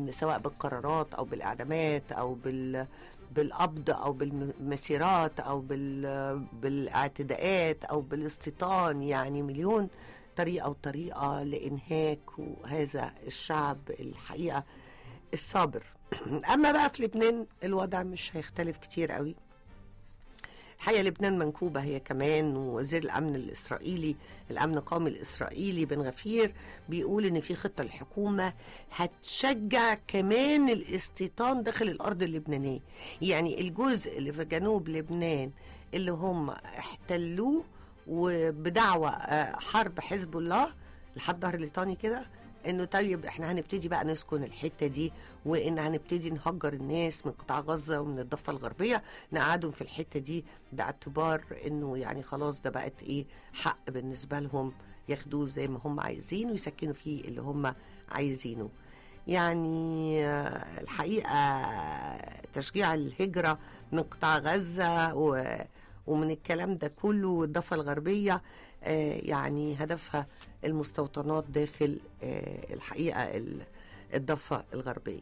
لبنان سواء بالقرارات او بالاعدامات او بال بالقبض او بالمسيرات او بال بالاعتداءات او بالاستيطان يعني مليون طريقه وطريقه لانهاك هذا الشعب الحقيقه الصابر اما بقى في لبنان الوضع مش هيختلف كتير قوي الحقيقه لبنان منكوبه هي كمان ووزير الامن الاسرائيلي الامن القومي الاسرائيلي بن غفير بيقول ان في خطه الحكومه هتشجع كمان الاستيطان داخل الارض اللبنانيه يعني الجزء اللي في جنوب لبنان اللي هم احتلوه وبدعوى آه، حرب حزب الله لحد ظهر الليطاني كده انه طيب احنا هنبتدي بقى نسكن الحته دي وان هنبتدي نهجر الناس من قطاع غزه ومن الضفه الغربيه نقعدهم في الحته دي باعتبار انه يعني خلاص ده بقت ايه حق بالنسبه لهم ياخدوه زي ما هم عايزين ويسكنوا فيه اللي هم عايزينه يعني آه، الحقيقه تشجيع الهجره من قطاع غزه و ومن الكلام ده كله والضفة الغربية آه، يعني هدفها المستوطنات داخل آه، الحقيقة ال- الضفة الغربية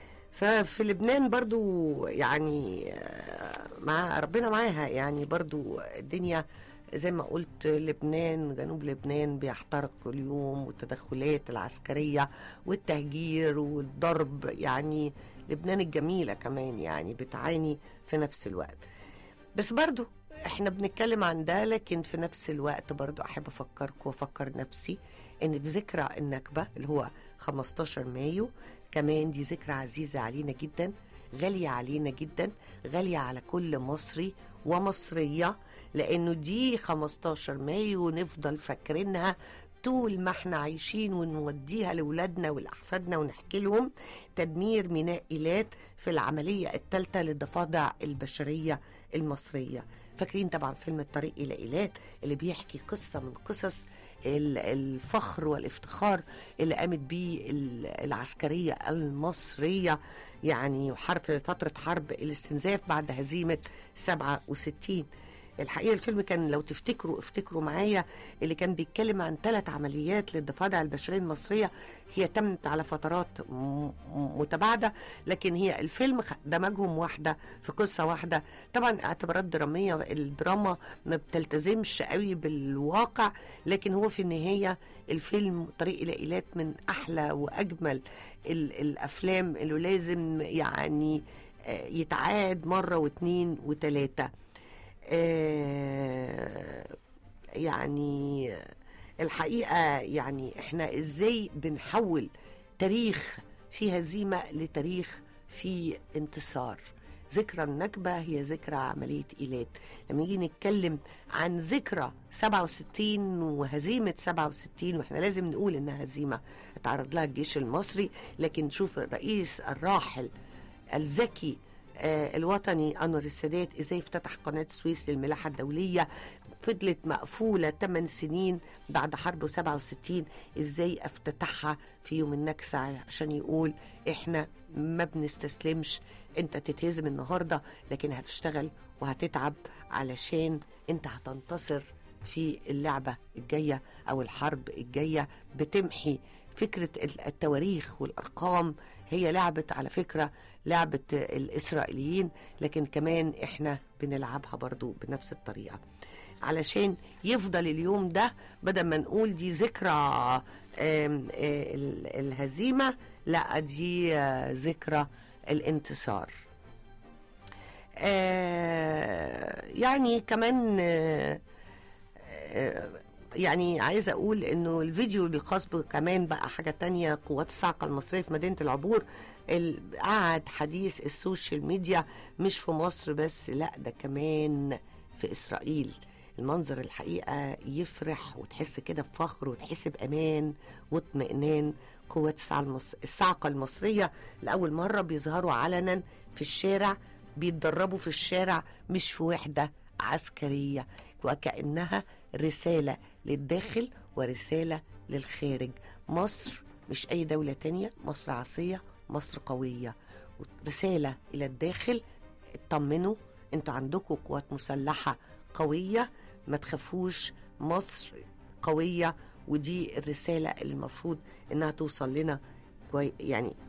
ففي لبنان برضو يعني آه، مع ربنا معاها يعني برضو الدنيا زي ما قلت لبنان جنوب لبنان بيحترق كل يوم والتدخلات العسكرية والتهجير والضرب يعني لبنان الجميلة كمان يعني بتعاني في نفس الوقت بس برضو احنا بنتكلم عن ده لكن في نفس الوقت برضو احب افكركم وافكر نفسي ان بذكرى النكبة اللي هو 15 مايو كمان دي ذكرى عزيزة علينا جدا غالية علينا جدا غالية على كل مصري ومصرية لانه دي 15 مايو نفضل فاكرينها طول ما احنا عايشين ونوديها لاولادنا ولاحفادنا ونحكي لهم تدمير ميناء ايلات في العمليه الثالثه للضفادع البشريه المصريه فاكرين طبعا فيلم الطريق الى ايلات اللي بيحكي قصه من قصص ال- الفخر والافتخار اللي قامت بيه ال- العسكريه المصريه يعني حرب فتره حرب الاستنزاف بعد هزيمه 67 الحقيقه الفيلم كان لو تفتكروا افتكروا معايا اللي كان بيتكلم عن ثلاث عمليات للضفادع البشريه المصريه هي تمت على فترات م- م- متباعده لكن هي الفيلم خ- دمجهم واحده في قصه واحده طبعا اعتبارات دراميه الدراما ما بتلتزمش قوي بالواقع لكن هو في النهايه الفيلم طريق الى ايلات من احلى واجمل ال- الافلام اللي لازم يعني آه، يتعاد مره واثنين وثلاثه آه، يعني الحقيقة يعني احنا ازاي بنحول تاريخ في هزيمة لتاريخ في انتصار ذكرى النكبة هي ذكرى عملية إيلات لما نيجي نتكلم عن ذكرى 67 وهزيمة 67 واحنا لازم نقول انها هزيمة اتعرض لها الجيش المصري لكن شوف الرئيس الراحل الذكي آه، الوطني أنور السادات إزاي افتتح قناة السويس للملاحة الدولية فضلت مقفولة 8 سنين بعد حرب 67 إزاي افتتحها في يوم النكسة عشان يقول إحنا ما بنستسلمش أنت تتهزم النهاردة لكن هتشتغل وهتتعب علشان أنت هتنتصر في اللعبة الجاية أو الحرب الجاية بتمحي فكرة التواريخ والأرقام هي لعبة على فكرة لعبة الإسرائيليين لكن كمان إحنا بنلعبها برضو بنفس الطريقة علشان يفضل اليوم ده بدل ما نقول دي ذكرى آم، آه، ال- الهزيمة لا دي آه، ذكرى الانتصار آه، يعني كمان آه، آه، يعني عايزه اقول انه الفيديو الخاص ب- كمان بقى حاجه تانية قوات الصاعقه المصريه في مدينه العبور ال- قعد حديث السوشيال ميديا مش في مصر بس لا ده كمان في اسرائيل المنظر الحقيقه يفرح وتحس كده بفخر وتحس بامان واطمئنان قوات الصاع- المص- الصاعقه المصريه لاول مره بيظهروا علنا في الشارع بيتدربوا في الشارع مش في وحده عسكريه وكانها رساله للداخل ورساله للخارج مصر مش اي دوله تانية مصر عصيه مصر قويه رساله الى الداخل اطمنوا انتوا عندكم قوات مسلحه قويه ما تخافوش مصر قويه ودي الرساله اللي المفروض انها توصل لنا كوي يعني